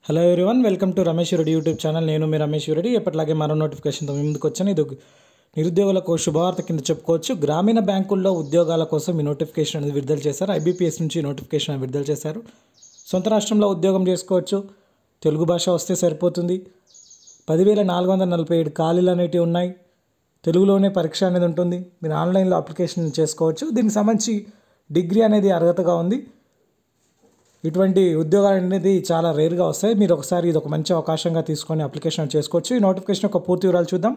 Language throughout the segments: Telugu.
Hello everyone welcome to Ramesh Reddy YouTube channel నేను మీ రమేష్ రెడ్డి ఎప్పటిలాగే మరో నోటిఫికేషన్తో మీ ముందుకు వచ్చాను ఇది ఒక నిరుద్యోగులకు శుభవార్త కింద చెప్పుకోవచ్చు గ్రామీణ బ్యాంకుల్లో ఉద్యోగాల కోసం ఈ నోటిఫికేషన్ అనేది విడుదల చేశారు ఐబీపీఎస్ నుంచి ఈ నోటిఫికేషన్ అనేది విడుదల చేశారు సొంత రాష్ట్రంలో ఉద్యోగం చేసుకోవచ్చు తెలుగు భాష వస్తే సరిపోతుంది పదివేల నాలుగు వందల నలభై ఏడు ఖాళీలు అనేటివి ఉన్నాయి తెలుగులోనే పరీక్ష అనేది ఉంటుంది మీరు ఆన్లైన్లో అప్లికేషన్ చేసుకోవచ్చు దీనికి సంబంధించి డిగ్రీ అనేది అర్హతగా ఉంది ఇటువంటి ఉద్యోగాలు అనేది చాలా రేర్గా వస్తాయి మీరు ఒకసారి ఇది ఒక మంచి అవకాశంగా తీసుకొని అప్లికేషన్ చేసుకోవచ్చు ఈ నోటిఫికేషన్ యొక్క పూర్తి వివరాలు చూద్దాం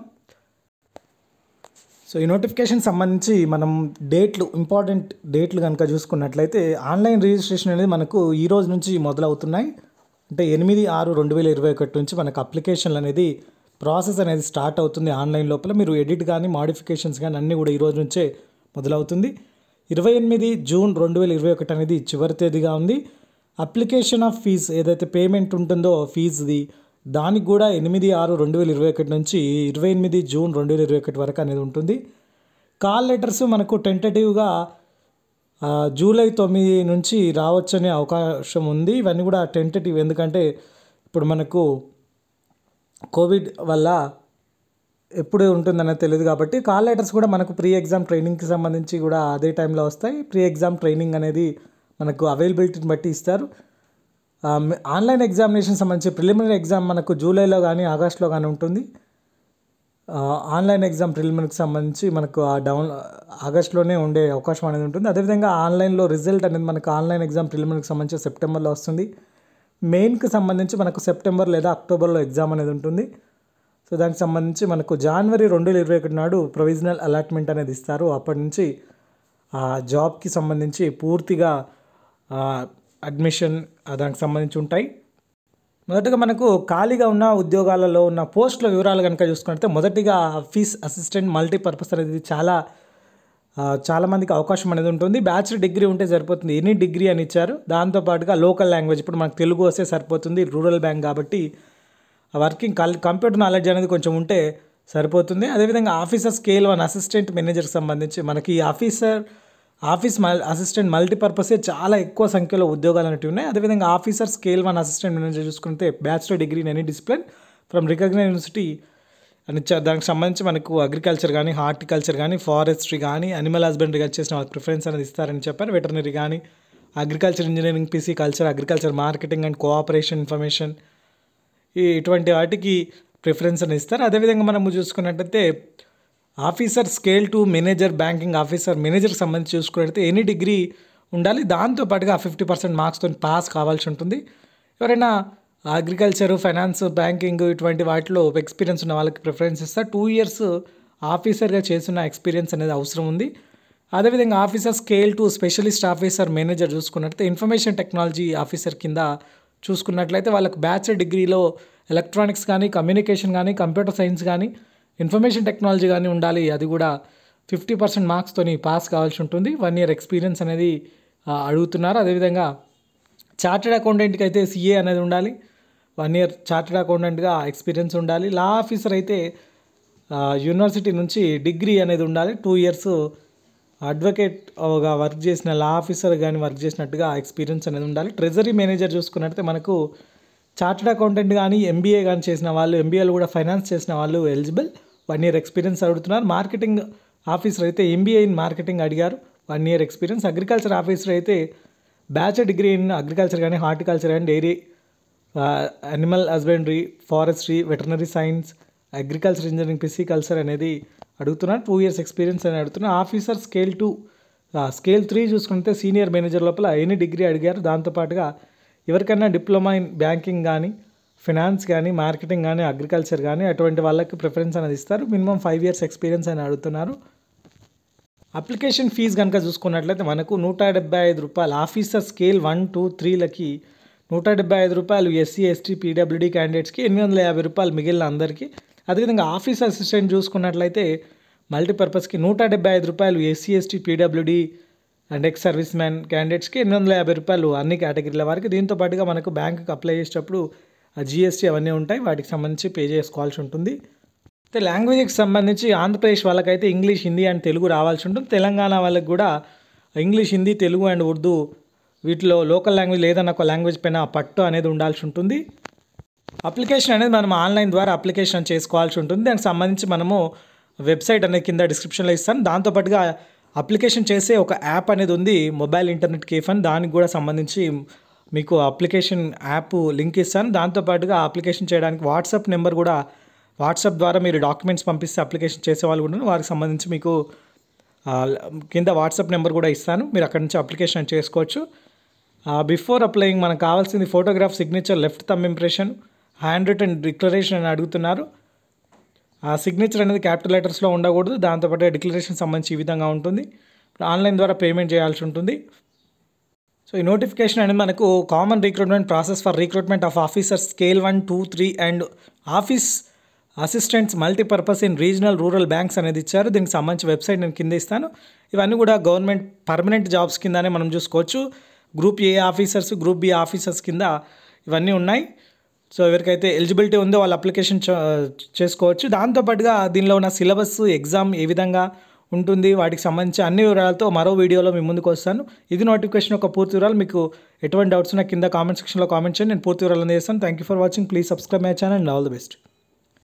సో ఈ నోటిఫికేషన్ సంబంధించి మనం డేట్లు ఇంపార్టెంట్ డేట్లు కనుక చూసుకున్నట్లయితే ఆన్లైన్ రిజిస్ట్రేషన్ అనేది మనకు ఈ రోజు నుంచి మొదలవుతున్నాయి అంటే ఎనిమిది ఆరు రెండు వేల ఇరవై ఒకటి నుంచి మనకు అప్లికేషన్లు అనేది ప్రాసెస్ అనేది స్టార్ట్ అవుతుంది ఆన్లైన్ లోపల మీరు ఎడిట్ కానీ మాడిఫికేషన్స్ కానీ అన్నీ కూడా ఈ రోజు నుంచే మొదలవుతుంది ఇరవై ఎనిమిది జూన్ రెండు వేల ఇరవై ఒకటి అనేది చివరి తేదీగా ఉంది అప్లికేషన్ ఆఫ్ ఫీజ్ ఏదైతే పేమెంట్ ఉంటుందో ఫీజుది దానికి కూడా ఎనిమిది ఆరు రెండు వేల ఇరవై ఒకటి నుంచి ఇరవై ఎనిమిది జూన్ రెండు వేల ఇరవై ఒకటి వరకు అనేది ఉంటుంది కాల్ లెటర్స్ మనకు టెంటేటివ్గా ఆ, జూలై తొమ్మిది నుంచి రావచ్చనే అవకాశం ఉంది ఇవన్నీ కూడా టెంటేటివ్ ఎందుకంటే ఇప్పుడు మనకు కోవిడ్ వల్ల ఎప్పుడు ఉంటుందనేది తెలియదు కాబట్టి కాల్ లెటర్స్ కూడా మనకు ప్రీ ఎగ్జామ్ ట్రైనింగ్కి సంబంధించి కూడా అదే టైంలో వస్తాయి ప్రీ ఎగ్జామ్ ట్రైనింగ్ అనేది మనకు అవైలబిలిటీని బట్టి ఇస్తారు ఆ, మ- ఆన్లైన్ ఎగ్జామినేషన్ సంబంధించి ప్రిలిమినరీ ఎగ్జామ్ మనకు జూలైలో కానీ ఆగస్ట్లో కానీ ఉంటుంది ఆ, ఆన్లైన్ ఎగ్జామ్ ప్రిలిమినరీకి సంబంధించి మనకు ఆ డౌన్ ఆగస్ట్లోనే ఉండే అవకాశం అనేది ఉంటుంది అదేవిధంగా ఆన్లైన్లో రిజల్ట్ అనేది మనకు ఆన్లైన్ ఎగ్జామ్ ప్రిలిమినరీకి సంబంధించి సెప్టెంబర్లో వస్తుంది మెయిన్కి సంబంధించి మనకు సెప్టెంబర్ లేదా అక్టోబర్లో ఎగ్జామ్ అనేది ఉంటుంది సో దానికి సంబంధించి మనకు జనవరి రెండు వేల ఇరవై ఒకటి నాడు ప్రొవిజనల్ అలాట్మెంట్ అనేది ఇస్తారు అప్పటి నుంచి ఆ జాబ్కి సంబంధించి పూర్తిగా ఆ, అడ్మిషన్ ఆ, దానికి సంబంధించి ఉంటాయి మొదటగా మనకు ఖాళీగా ఉన్న ఉద్యోగాలలో ఉన్న పోస్టుల వివరాలు కనుక చూసుకుంటే మొదటిగా ఆఫీస్ అసిస్టెంట్ మల్టీపర్పస్ అనేది చాలా ఆ, చాలా మందికి అవకాశం అనేది ఉంటుంది బ్యాచిలర్ డిగ్రీ ఉంటే సరిపోతుంది ఎనీ డిగ్రీ అని ఇచ్చారు దాంతోపాటుగా లోకల్ లాంగ్వేజ్ ఇప్పుడు మనకు తెలుగు వస్తే సరిపోతుంది రూరల్ బ్యాంక్ కాబట్టి ఆ వర్కింగ్ కల్ కంప్యూటర్ నాలెడ్జ్ అనేది కొంచెం ఉంటే సరిపోతుంది అదేవిధంగా ఆఫీసర్ స్కేల్ వన్ అసిస్టెంట్ మేనేజర్కి సంబంధించి మనకి ఈ ఆఫీసర్ ఆఫీస్ మల్ అసిస్టెంట్ మల్టీపర్పసే చాలా ఎక్కువ సంఖ్యలో ఉద్యోగాలు అనేవి ఉన్నాయి అదేవిధంగా officer scale one assistant manager చూసుకుంటే bachelor degree in any discipline from recognize university అని చ- దానికి సంబంధించి మనకు అగ్రికల్చర్ కానీ హార్టికల్చర్ కానీ ఫారెస్ట్రీ కానీ అనిమల్ హస్బెండరీ కానీ చేసిన వాళ్ళకి ప్రిఫరెన్స్ అనేది ఇస్తారని చెప్పారు వెటర్నరీ కానీ agriculture engineering pisciculture agriculture marketing and cooperation information ఈ ఇటువంటి వాటికి ప్రిఫరెన్స్ అని ఇస్తారు అదేవిధంగా మనం చూసుకున్నట్టయితే officer scale two manager banking officer మేనేజర్కి సంబంధించి చూసుకున్నట్టయితే ఎనీ డిగ్రీ ఉండాలి దాంతోపాటుగా ఫిఫ్టీ పర్సెంట్ మార్క్స్తో పాస్ కావాల్సి ఉంటుంది ఎవరైనా అగ్రికల్చర్ ఫైనాన్స్ బ్యాంకింగ్ ఇటువంటి వాటిలో ఎక్స్పీరియన్స్ ఉన్న వాళ్ళకి ప్రిఫరెన్స్ ఇస్తారు టూ ఇయర్స్ ఆఫీసర్గా చేసిన ఎక్స్పీరియన్స్ అనేది అవసరం ఉంది అదేవిధంగా officer scale two specialist officer manager చూసుకున్నట్లయితే ఇన్ఫర్మేషన్ టెక్నాలజీ ఆఫీసర్ కింద చూసుకున్నట్లయితే వాళ్ళకి బ్యాచిలర్ డిగ్రీలో ఎలక్ట్రానిక్స్ కానీ కమ్యూనికేషన్ కానీ కంప్యూటర్ సైన్స్ కానీ ఇన్ఫర్మేషన్ టెక్నాలజీ కానీ ఉండాలి అది కూడా ఫిఫ్టీ పర్సెంట్ మార్క్స్తోని పాస్ కావాల్సి ఉంటుంది వన్ ఇయర్ ఎక్స్పీరియన్స్ అనేది ఆ, అడుగుతున్నారు అదేవిధంగా చార్టెడ్ అకౌంటెంట్కి అయితే సిఏ అనేది ఉండాలి వన్ ఇయర్ చార్టెడ్ అకౌంటెంట్గా ఎక్స్పీరియన్స్ ఉండాలి లా ఆఫీసర్ అయితే ఆ, యూనివర్సిటీ నుంచి డిగ్రీ అనేది ఉండాలి టూ ఇయర్స్ అడ్వకేట్గా వర్క్ చేసిన లా ఆఫీసర్ కానీ వర్క్ చేసినట్టుగా ఎక్స్పీరియన్స్ అనేది ఉండాలి ట్రెజరీ మేనేజర్ చూసుకున్నట్లయితే మనకు చార్టెడ్ అకౌంటెంట్ కానీ ఎంబీఏ కానీ చేసిన వాళ్ళు ఎంబీఏలు కూడా ఫైనాన్స్ చేసిన వాళ్ళు ఎలిజిబుల్ వన్ ఇయర్ ఎక్స్పీరియన్స్ అడుగుతున్నారు మార్కెటింగ్ ఆఫీసర్ అయితే ఎంబీఏ ఇన్ మార్కెటింగ్ అడిగారు one year experience agriculture officer అయితే బ్యాచిలర్ డిగ్రీ ఇన్ అగ్రికల్చర్ కానీ horticulture and dairy animal husbandry forestry veterinary science agriculture engineering pisciculture అనేది అడుగుతున్నారు టూ ఇయర్స్ ఎక్స్పీరియన్స్ అని అడుగుతున్నారు officer scale two scale three చూసుకుంటే సీనియర్ మేనేజర్ లోపల ఎనీ డిగ్రీ అడిగారు దాంతోపాటుగా ఎవరికైనా డిప్లొమా ఇన్ బ్యాంకింగ్ కానీ ఫినాన్స్ కానీ మార్కెటింగ్ కానీ అగ్రికల్చర్ కానీ అటువంటి వాళ్ళకి ప్రిఫరెన్స్ అనేది ఇస్తారు మినిమం ఫైవ్ ఇయర్స్ ఎక్స్పీరియన్స్ అని అడుగుతున్నారు అప్లికేషన్ ఫీజు కనుక చూసుకున్నట్లయితే మనకు నూట డెబ్బై ఐదు రూపాయలు ఆఫీసర్ స్కేల్ వన్ టూ త్రీలకి నూట డెబ్బై ఐదు రూపాయలు ఎస్సీ ఎస్టీ పీడబ్ల్యూడీ క్యాండిడేట్స్కి ఎనిమిది వందల యాభై రూపాయలు మిగిలిన అందరికీ అదేవిధంగా ఆఫీస్ అసిస్టెంట్ చూసుకున్నట్లయితే మల్టీపర్పస్కి నూట డెబ్బై ఐదు రూపాయలు SC ST PWD and ex serviceman క్యాండిడేట్స్కి ఎనిమిది వందల యాభై రూపాయలు అన్ని కేటగిరీల వారికి దీంతో పాటుగా మనకు బ్యాంకుకి అప్లై చేసేటప్పుడు జిఎస్టీ అవన్నీ ఉంటాయి వాటికి సంబంధించి పే చేసుకోవాల్సి ఉంటుంది అయితే లాంగ్వేజ్కి సంబంధించి ఆంధ్రప్రదేశ్ వాళ్ళకైతే ఇంగ్లీష్ హిందీ అండ్ తెలుగు రావాల్సి ఉంటుంది తెలంగాణ వాళ్ళకి కూడా ఇంగ్లీష్ హిందీ తెలుగు అండ్ ఉర్దూ వీటిలో లోకల్ లాంగ్వేజ్ లేదన్న ఒక లాంగ్వేజ్ పైన పట్టు అనేది ఉండాల్సి ఉంటుంది అప్లికేషన్ అనేది మనం ఆన్లైన్ ద్వారా అప్లికేషన్ చేసుకోవాల్సి ఉంటుంది దానికి సంబంధించి మనము వెబ్సైట్ అనేది కింద డిస్క్రిప్షన్లో ఇస్తాను దాంతోపాటుగా అప్లికేషన్ చేసే ఒక యాప్ అనేది ఉంది మొబైల్ ఇంటర్నెట్ కేఫ్ అని దానికి కూడా సంబంధించి మీకు అప్లికేషన్ యాప్ లింక్ ఇస్తాను దాంతోపాటుగా అప్లికేషన్ చేయడానికి వాట్సాప్ నెంబర్ కూడా వాట్సాప్ ద్వారా మీరు డాక్యుమెంట్స్ పంపిస్తే అప్లికేషన్ చేసే వాళ్ళు కూడా ఉన్నారు. వారికి సంబంధించి మీకు ఆ, కింద వాట్సాప్ నెంబర్ కూడా ఇస్తాను మీరు అక్కడ నుంచి అప్లికేషన్ చేసుకోవచ్చు బిఫోర్ అప్లయింగ్ మనకు కావాల్సింది photograph signature left thumb impression handwritten declaration అని అడుగుతున్నారు ఆ సిగ్నేచర్ అనేది క్యాపిటల్ లెటర్స్లో ఉండకూడదు దాంతోపాటు డిక్లరేషన్ సంబంధించి ఈ విధంగా ఉంటుంది ఆన్లైన్ ద్వారా పేమెంట్ చేయాల్సి ఉంటుంది సో ఈ నోటిఫికేషన్ అనేది మనకు common recruitment process for recruitment of officers scale one two three and office assistants multipurpose in regional rural banks అనేది ఇచ్చారు దీనికి సంబంధించి వెబ్సైట్ నేను కింద ఇస్తాను ఇవన్నీ కూడా గవర్నమెంట్ పర్మనెంట్ జాబ్స్ కిందనే మనం చూసుకోవచ్చు group A officers group B officers కింద ఇవన్నీ ఉన్నాయి సో ఎవరికైతే ఎలిజిబిలిటీ ఉందో వాళ్ళు అప్లికేషన్ చ- చేసుకోవచ్చు దాంతోపాటుగా దీనిలో ఉన్న సిలబస్ ఎగ్జామ్ ఏ విధంగా ఉంటుంది వాటికి సంబంధించి అన్ని వివరాలతో మరో వీడియోలో మీ ముందుకు వస్తాను ఇది నోటిఫికేషన్ ఒక పూర్తి వివరాలు మీకు ఎటువంటి డౌట్స్ ఉన్నా కింద కామెంట్ సెక్షన్లో కామెంట్ చేయండి నేను పూర్తి వివరాలు అందజేస్తాను thank you for watching please subscribe my channel and all the best